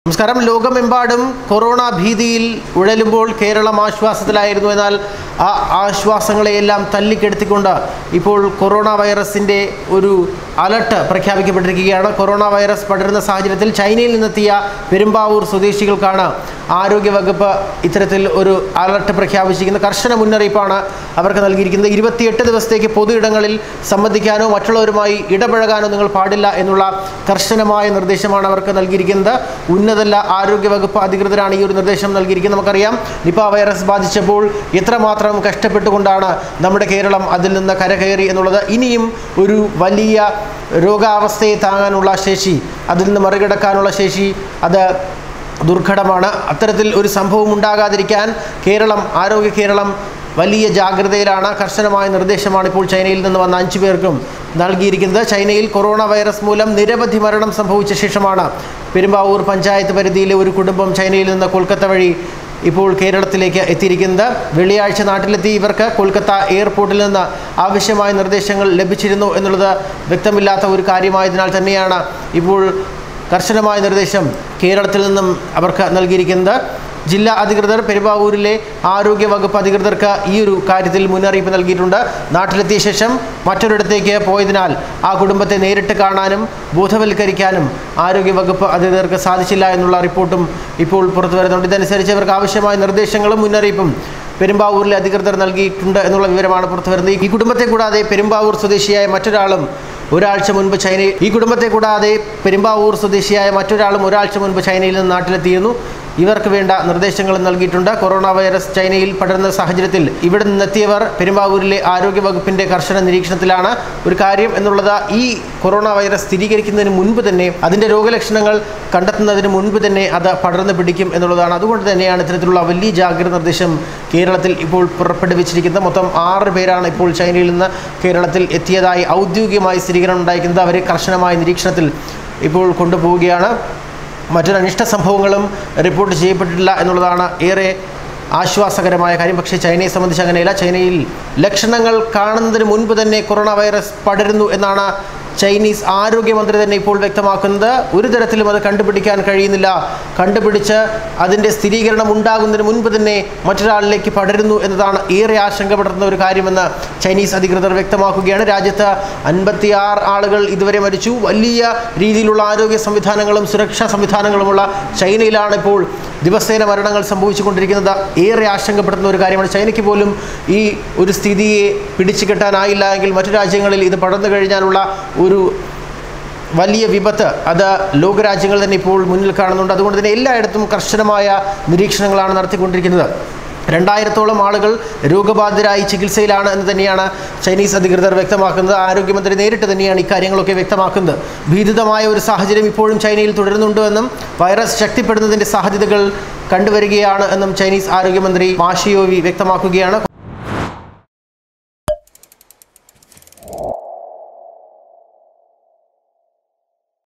നമസ്കാരം ലോകമെമ്പാടും കൊറോണ ഭീതിയിൽ ഉഴലുമ്പോൾ കേരളം ആശ്വാസത്തിലായിരുന്നു എന്നാൽ ആ ആശ്വാസങ്ങളെയെല്ലാം തല്ലിക്കെടുത്തിക്കൊണ്ട് ഇപ്പോൾ കൊറോണ വൈറസിൻ്റെ ഒരു അലർട്ട് പ്രഖ്യാപിക്കപ്പെട്ടിരിക്കുകയാണ് കൊറോണ വൈറസ് പടരുന്ന സാഹചര്യത്തിൽ ചൈനയിൽ നിന്നെത്തിയ പെരുമ്പാവൂർ സ്വദേശികൾക്കാണ് ആരോഗ്യവകുപ്പ് ഇത്തരത്തിൽ ഒരു അലർട്ട് പ്രഖ്യാപിച്ചിരിക്കുന്നത് കർശന മുന്നറിയിപ്പാണ് അവർക്ക് നൽകിയിരിക്കുന്നത് ഇരുപത്തിയെട്ട് ദിവസത്തേക്ക് പൊതു ഇടങ്ങളിൽ സംബന്ധിക്കാനോ മറ്റുള്ളവരുമായി ഇടപഴകാനോ നിങ്ങൾ പാടില്ല എന്നുള്ള കർശനമായ നിർദ്ദേശമാണ് അവർക്ക് നൽകിയിരിക്കുന്നത് ഉന്നതല്ല ആരോഗ്യവകുപ്പ് അധികൃതരാണ് ഈ ഒരു നിർദ്ദേശം നൽകിയിരിക്കുന്നത് നമുക്കറിയാം നിപ വൈറസ് ബാധിച്ചപ്പോൾ എത്രമാത്രം കഷ്ടപ്പെട്ടുകൊണ്ടാണ് നമ്മുടെ കേരളം അതിൽ നിന്ന് കരകയറി എന്നുള്ളത് ഇനിയും ഒരു വലിയ രോഗാവസ്ഥയെ താങ്ങാനുള്ള ശേഷി അതിൽ നിന്ന് മറികടക്കാനുള്ള ശേഷി അത് ദുർഘടമാണ് അത്തരത്തിൽ ഒരു സംഭവം ഉണ്ടാകാതിരിക്കാൻ കേരളം ആരോഗ്യ കേരളം വലിയ ജാഗ്രതയിലാണ് കർശനമായ നിർദ്ദേശമാണ് ഇപ്പോൾ ചൈനയിൽ നിന്ന് വന്ന അഞ്ചു പേർക്കും നൽകിയിരിക്കുന്നത് ചൈനയിൽ കൊറോണ വൈറസ് മൂലം നിരവധി മരണം സംഭവിച്ച ശേഷമാണ് പെരുമ്പാവൂർ പഞ്ചായത്ത് പരിധിയിലെ ഒരു കുടുംബം ചൈനയിൽ നിന്ന് കൊൽക്കത്ത വഴി ഇപ്പോൾ കേരളത്തിലേക്ക് എത്തിയിരിക്കുന്നത് വെള്ളിയാഴ്ച നാട്ടിലെത്തി ഇവർക്ക് കൊൽക്കത്ത എയർപോർട്ടിൽ നിന്ന് ആവശ്യമായ നിർദ്ദേശങ്ങൾ ലഭിച്ചിരുന്നു എന്നുള്ളത് വ്യക്തമില്ലാത്ത ഒരു കാര്യമായതിനാൽ തന്നെയാണ് ഇപ്പോൾ കർശനമായ നിർദ്ദേശം കേരളത്തിൽ നിന്നും അവർക്ക് നൽകിയിരിക്കുന്നത് ജില്ലാ അധികൃതർ പെരുമ്പാവൂരിലെ ആരോഗ്യ വകുപ്പ് അധികൃതർക്ക് ഈ ഒരു കാര്യത്തിൽ മുന്നറിയിപ്പ് നൽകിയിട്ടുണ്ട് നാട്ടിലെത്തിയ ശേഷം മറ്റൊരിടത്തേക്ക് പോയതിനാൽ ആ കുടുംബത്തെ നേരിട്ട് കാണാനും ബോധവൽക്കരിക്കാനും ആരോഗ്യ വകുപ്പ് അധികൃതർക്ക് സാധിച്ചില്ല എന്നുള്ള റിപ്പോർട്ടും ഇപ്പോൾ പുറത്തു വരുന്നുണ്ട് ഇതനുസരിച്ച് അവർക്ക് ആവശ്യമായ നിർദ്ദേശങ്ങളും മുന്നറിയിപ്പും പെരുമ്പാവൂരിലെ അധികൃതർ നൽകിയിട്ടുണ്ട് എന്നുള്ള വിവരമാണ് പുറത്തു വരുന്നത് ഈ കുടുംബത്തെ കൂടാതെ പെരുമ്പാവൂർ സ്വദേശിയായ മറ്റൊരാളും ഒരാഴ്ച മുൻപ് ചൈനയിൽ ഈ കുടുംബത്തെ കൂടാതെ പെരുമ്പാവൂർ സ്വദേശിയായ മറ്റൊരാളും ഒരാഴ്ച മുൻപ് ചൈനയിൽ നിന്ന് നാട്ടിലെത്തിയിരുന്നു ഇവർക്ക് വേണ്ട നിർദ്ദേശങ്ങൾ നൽകിയിട്ടുണ്ട് കൊറോണ വൈറസ് ചൈനയിൽ പടരുന്ന സാഹചര്യത്തിൽ ഇവിടെ നിന്നെത്തിയവർ പെരുമ്പാവൂരിലെ ആരോഗ്യ വകുപ്പിന്റെ കർശന നിരീക്ഷണത്തിലാണ് ഒരു കാര്യം എന്നുള്ളത് ഈ കൊറോണ വൈറസ് സ്ഥിരീകരിക്കുന്നതിന് മുൻപ് തന്നെ അതിൻ്റെ രോഗലക്ഷണങ്ങൾ കണ്ടെത്തുന്നതിന് മുൻപ് തന്നെ അത് പടർന്നു പിടിക്കും എന്നുള്ളതാണ് അതുകൊണ്ട് തന്നെയാണ് ഇത്തരത്തിലുള്ള വലിയ ജാഗ്രത നിർദ്ദേശം കേരളത്തിൽ ഇപ്പോൾ പുറപ്പെടുവിച്ചിരിക്കുന്നത് മൊത്തം ആറ് പേരാണ് ഇപ്പോൾ ചൈനയിൽ നിന്ന് കേരളത്തിൽ എത്തിയതായി ഔദ്യോഗികമായി സ്ഥിരീകരണം ഉണ്ടായിരിക്കുന്നത് അവരെ കർശനമായ നിരീക്ഷണത്തിൽ ഇപ്പോൾ കൊണ്ടുപോവുകയാണ് മറ്റൊരു അനിഷ്ട സംഭവങ്ങളും റിപ്പോർട്ട് ചെയ്യപ്പെട്ടിട്ടില്ല എന്നുള്ളതാണ് ഏറെ ആശ്വാസകരമായ കാര്യം പക്ഷേ ചൈനയെ സംബന്ധിച്ച് അങ്ങനെയല്ല ചൈനയിൽ ലക്ഷണങ്ങൾ കാണുന്നതിന് മുൻപ് തന്നെ കൊറോണ വൈറസ് പടരുന്നു എന്നാണ് ചൈനീസ് ആരോഗ്യമന്ത്രി തന്നെ ഇപ്പോൾ വ്യക്തമാക്കുന്നത് ഒരു തരത്തിലും അത് കണ്ടുപിടിക്കാൻ കഴിയുന്നില്ല കണ്ടുപിടിച്ച് അതിൻ്റെ സ്ഥിരീകരണം ഉണ്ടാകുന്നതിന് മുൻപ് തന്നെ മറ്റൊരാളിലേക്ക് പടരുന്നു എന്നതാണ് ഏറെ ആശങ്കപ്പെടുത്തുന്ന ഒരു കാര്യമെന്ന് ചൈനീസ് അധികൃതർ വ്യക്തമാക്കുകയാണ് രാജ്യത്ത് അൻപത്തിയാറ് ആളുകൾ ഇതുവരെ മരിച്ചു വലിയ രീതിയിലുള്ള ആരോഗ്യ സംവിധാനങ്ങളും സുരക്ഷാ സംവിധാനങ്ങളുമുള്ള ചൈനയിലാണ് ഇപ്പോൾ ദിവസേന മരണങ്ങൾ സംഭവിച്ചുകൊണ്ടിരിക്കുന്നത് ഏറെ ആശങ്കപ്പെടുത്തുന്ന ഒരു കാര്യമാണ് ചൈനയ്ക്ക് പോലും ഈ ഒരു സ്ഥിതിയെ പിടിച്ചു കെട്ടാനായില്ല എങ്കിൽ മറ്റു രാജ്യങ്ങളിൽ ഇത് പടർന്നു കഴിഞ്ഞാലുള്ള ഒരു വലിയ വിപത്ത് അത് ലോകരാജ്യങ്ങൾ തന്നെ ഇപ്പോൾ മുന്നിൽ കാണുന്നുണ്ട് അതുകൊണ്ട് തന്നെ എല്ലായിടത്തും കർശനമായ നിരീക്ഷണങ്ങളാണ് നടത്തിക്കൊണ്ടിരിക്കുന്നത് രണ്ടായിരത്തോളം ആളുകൾ രോഗബാധിതരായി ചികിത്സയിലാണ് എന്ന് തന്നെയാണ് ചൈനീസ് അധികൃതർ വ്യക്തമാക്കുന്നത് ആരോഗ്യമന്ത്രി നേരിട്ട് തന്നെയാണ് ഇക്കാര്യങ്ങളൊക്കെ വ്യക്തമാക്കുന്നത് ഭീതിതമായ ഒരു സാഹചര്യം ഇപ്പോഴും ചൈനയിൽ തുടരുന്നുണ്ടെന്നും വൈറസ് ശക്തിപ്പെടുന്നതിൻ്റെ സാധ്യതകൾ കണ്ടുവരികയാണ് എന്നും ചൈനീസ് ആരോഗ്യമന്ത്രി മാഷിയോവി വ്യക്തമാക്കുകയാണ്